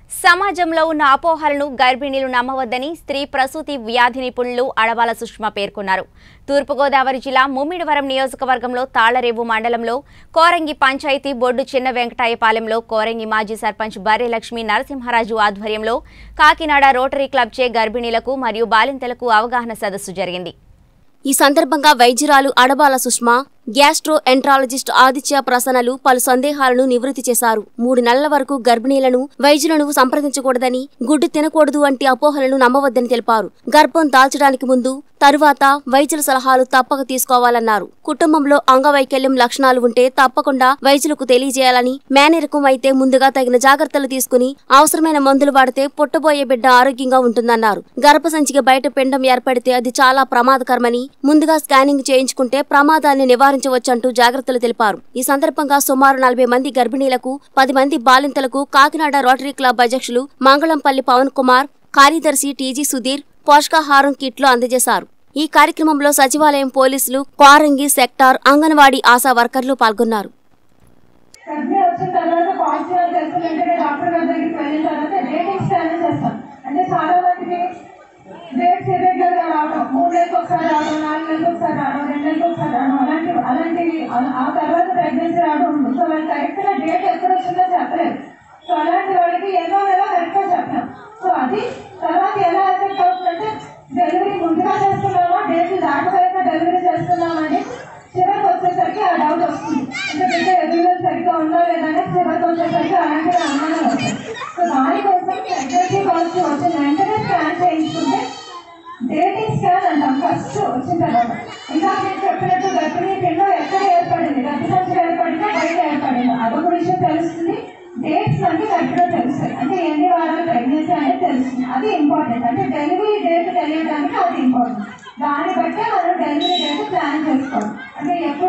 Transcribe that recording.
సమాజంలో ఉన్న అపోహలను గర్భిణీలు నమ్మవద్దని స్త్రీ ప్రసూతి వ్యాధి నిపుణులు అడవాల సుష్మ పేర్కొన్నారు తూర్పుగోదావరి జిల్లా ముమ్మిడివరం నియోజకవర్గంలో తాళ్లరేవు మండలంలో కోరంగి పంచాయతీ బొడ్డు చిన్న వెంకటాయపాలెంలో కోరంగి మాజీ సర్పంచ్ బర్రె లక్ష్మీ నరసింహరాజు ఆధ్వర్యంలో కాకినాడ రోటరీ క్లబ్ చే గర్భిణీలకు మరియు బాలింతలకు అవగాహన సదస్సు జరిగింది ఈ సందర్భంగా వైద్యురాలు అడబాల సుష్మా గ్యాస్ట్రో ఎంట్రాలజిస్ట్ ఆదిత్య ప్రసన్నలు పలు సందేహాలను నివృత్తి చేశారు మూడు నెలల వరకు గర్భిణీలను వైద్యులను సంప్రదించకూడదని గుడ్డు తినకూడదు వంటి అపోహలను నమ్మవద్దని తెలిపారు గర్భం దాల్చడానికి ముందు తరువాత వైద్యుల సలహాలు తప్పక తీసుకోవాలన్నారు కుటుంబంలో అంగవైకల్యం లక్షణాలు ఉంటే తప్పకుండా వైద్యులకు తెలియజేయాలని మేనరికం అయితే ముందుగా తగిన జాగ్రత్తలు తీసుకుని అవసరమైన మందులు వాడితే పుట్టబోయే బిడ్డ ఆరోగ్యంగా ఉంటుందన్నారు గర్భసంచికి బయట పిండం ఏర్పడితే అది చాలా ప్రమాదకరమని ముందుగా స్కానింగ్ చేయించుకుంటే ప్రమాదాన్ని నివారించవచ్చంటూ జాగ్రత్తలు తెలిపారు ఈ సందర్భంగా సుమారు నలభై మంది గర్భిణీలకు పది మంది బాలింతలకు కాకినాడ రోటరీ క్లబ్ అధ్యక్షులు మంగళంపల్లి పవన్ కుమార్ కార్యదర్శి టీజీ సుధీర్ పోషకాహారం కిట్లు అందజేశారు ఈ కార్యక్రమంలో సచివాలయం పోలీసులు క్వారంగి సెక్టార్ అంగన్వాడీ ఆశా వర్కర్లు పాల్గొన్నారు గర్భిణీ వచ్చిన తర్వాత పాజిటివ్ టెస్ట్ వెంటనే డాక్టర్ గారి దగ్గరికి వెళ్ళిన తర్వాత డేటింగ్ స్కాన్ చేస్తాం అంటే చాలా మందికి డేట్స్ ఇర్రెగ్యులర్ గా రావడం మూడు నెలలకు ఒకసారి రావడం నాలుగు నెలలకు ఒకసారి రావడం రెండు నెలలకు ఒకసారి రావడం అలాంటి అలాంటివి ఆ- ఆ తర్వాత ప్రెగ్నెన్సీ రావడం ఉంది సో వాళ్ళకి కరెక్ట్ గా డేట్ ఎప్పుడు వచ్చిందో చెప్పలేదు సో అలాంటి వాళ్ళకి ఎన్నో నెల కరెక్ట్ గా చెప్పాం సో అది తర్వాత ఎలా ఎఫెక్ట్ అవుతుందంటే డెలివరీ ముందుగా చేస్తున్నామా డేట్ దాటపోయినా డెలివరీ చేస్తున్నామా అని చివరికి వచ్చేసరికి ఆ డౌట్ వస్తుంది అంటే బిడ్డ ఎదుగుదల సరిగ్గా ఉందా లేదా అనేది చివరికి వచ్చేసరికి అలాంటి అనుమానం వస్తుంది సో దానికోసం ప్రెగ్నెన్సీ పాలసీ వచ్చిన వెంటనే స్కాన్ చేయించుకుంటే డేటింగ్ స్కాన్ అంటాం ఫస్ట్ వచ్చిన తర్వాత ఇంకా నేను చెప్పినట్టు గర్భిణీ పిండం ఎక్కడ ఏర్పడింది గర్భసంచులు ఏర్పడిందా బయట ఏర్పడిందా అదొక విషయం తెలుస్తుంది డేట్స్ అన్ని కరెక్ట్గా తెలుస్తాయి అంటే ఎన్ని వారాలు ప్రెగ్నెన్సీ అనేది తెలుస్తుంది అది ఇంపార్టెంట్ అంటే డెలివరీ డేట్ తెలియడానికి అది ఇంపార్టెంట్ దాన్ని బట్టే మనం డెలివరీ డేట్ ప్లాన్ చేసుకోవాలి అంటే ఎప్పుడు